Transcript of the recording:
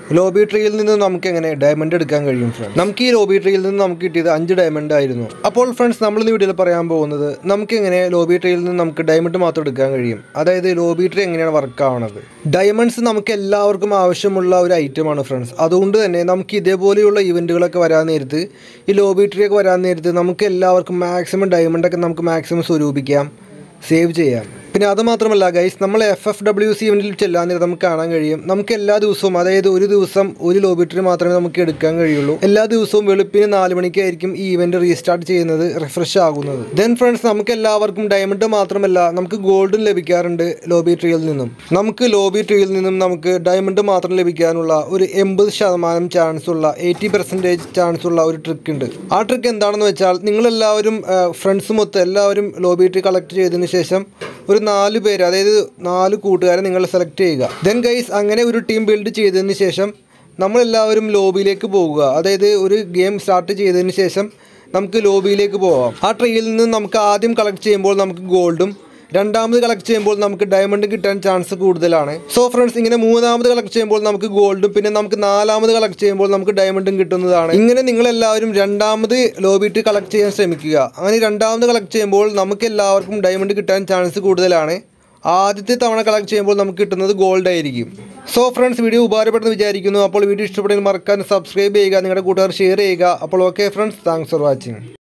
lobby ട്രീയിൽ നിന്ന് നമുക്ക് എങ്ങനെ ഡയമണ്ട് എടുക്കാൻ കഴിയും ഫ്രണ്ട്സ് നമുക്ക് ഈ ലോബി ട്രീയിൽ നിന്ന് നമുക്ക് കിട്ടിയത് അഞ്ച് ഡയമണ്ട് ആയിരുന്നു അപ്പോൾ ഫ്രണ്ട്സ് നമ്മൾ ഈ വീഡിയോയിൽ പറയാൻ പോകുന്നത് നമുക്ക് എങ്ങനെ ലോബി ട്രീയിൽ നിന്ന് നമുക്ക് ഡയമണ്ട് മാത്രം എടുക്കാൻ കഴിയും അതായത് ലോബി ട്രീ എങ്ങനെയാണ് വർക്ക് ആവുന്നത് ഡയമണ്ട്സ് നമുക്ക് എല്ലാവർക്കും ആവശ്യമുള്ള ഒരു ഐറ്റമാണ് ഫ്രണ്ട്സ് അതുകൊണ്ട് തന്നെ നമുക്ക് ഇതേപോലെയുള്ള ഇവൻറ്റുകളൊക്കെ വരാൻ നേരത്ത് ഈ ലോബി ട്രീ ഒക്കെ വരാൻ നേരത്ത് നമുക്ക് എല്ലാവർക്കും മാക്സിമം ഡയമണ്ടൊക്കെ നമുക്ക് മാക്സിമം സ്വരൂപിക്കാം സേവ് ചെയ്യാം പിന്നെ അത് മാത്രമല്ല ഗൈസ് നമ്മൾ എഫ് എഫ് ഡബ്ല്യു സി ഇവൻറ്റിൽ ചെല്ലാൻ നേരം നമുക്ക് കാണാൻ കഴിയും നമുക്ക് എല്ലാ ദിവസവും അതായത് ഒരു ദിവസം ഒരു ലോബിറ്ററി മാത്രമേ നമുക്ക് എടുക്കാൻ കഴിയുള്ളൂ എല്ലാ ദിവസവും വെളുപ്പിന് നാല് മണിക്കായിരിക്കും ഈ ഇവന്റ് റീസ്റ്റാർട്ട് ചെയ്യുന്നത് റിഫ്രഷ് ആകുന്നത് ദെൻ ഫ്രണ്ട്സ് നമുക്ക് എല്ലാവർക്കും ഡയമണ്ട് മാത്രമല്ല നമുക്ക് ഗോൾഡും ലഭിക്കാറുണ്ട് ലോബി ട്രീയിൽ നിന്നും നമുക്ക് ലോബി ട്രീയിൽ നിന്നും നമുക്ക് ഡയമണ്ട് മാത്രം ലഭിക്കാനുള്ള ഒരു എൺപത് ശതമാനം ചാൻസ് ഉള്ള എയ്റ്റി പെർസെൻറ്റേജ് ചാൻസ് ഉള്ള ഒരു ട്രിക്ക് ഉണ്ട് ആ ട്രിക്ക് എന്താണെന്ന് വെച്ചാൽ നിങ്ങളെല്ലാവരും ഫ്രണ്ട്സ് മൊത്തം എല്ലാവരും ലോബി ട്രീ കളക്ട് ചെയ്തതിന് ശേഷം ഒരു നാല് പേര് അതായത് നാല് കൂട്ടുകാരെ നിങ്ങൾ സെലക്ട് ചെയ്യുക ദെൻ ഗൈസ് അങ്ങനെ ഒരു ടീം ബിൽഡ് ചെയ്തതിന് ശേഷം നമ്മളെല്ലാവരും ലോബിയിലേക്ക് പോകുക അതായത് ഒരു ഗെയിം സ്റ്റാർട്ട് ചെയ്തതിന് ശേഷം നമുക്ക് ലോബിയിലേക്ക് പോവാം ആ ട്രീയിൽ നിന്ന് നമുക്ക് ആദ്യം കളക്ട് ചെയ്യുമ്പോൾ നമുക്ക് ഗോൾഡും രണ്ടാമത് കളക്ട് ചെയ്യുമ്പോൾ നമുക്ക് ഡയമണ്ട് കിട്ടാൻ ചാൻസ് കൂടുതലാണ് സോ ഫ്രണ്ട്സ് ഇങ്ങനെ മൂന്നാമത് കളക്ട് ചെയ്യുമ്പോൾ നമുക്ക് ഗോൾഡും പിന്നെ നമുക്ക് നാലാമത് കളക്ട് ചെയ്യുമ്പോൾ നമുക്ക് ഡയമണ്ടും കിട്ടുന്നതാണ് ഇങ്ങനെ നിങ്ങൾ എല്ലാവരും രണ്ടാമത് ലോബിട്ട് കളക്ട് ചെയ്യാൻ ശ്രമിക്കുക അങ്ങനെ രണ്ടാമത് കളക്ട് ചെയ്യുമ്പോൾ നമുക്ക് എല്ലാവർക്കും ഡയമണ്ട് കിട്ടാൻ ചാൻസ് കൂടുതലാണ് ആദ്യത്തെ തവണ കളക്ട് ചെയ്യുമ്പോൾ നമുക്ക് കിട്ടുന്നത് ഗോൾഡ് ആയിരിക്കും സോ ഫ്രണ്ട്സ് വീഡിയോ ഉപകാരപ്പെടുന്നു വിചാരിക്കുന്നു അപ്പോൾ വീഡിയോ ഇഷ്ടപ്പെടുന്ന മറക്കാൻ സബ്സ്ക്രൈബ് ചെയ്യുക നിങ്ങളുടെ കൂട്ടുകാർ ഷെയർ ചെയ്യുക അപ്പോൾ okay friends thanks for watching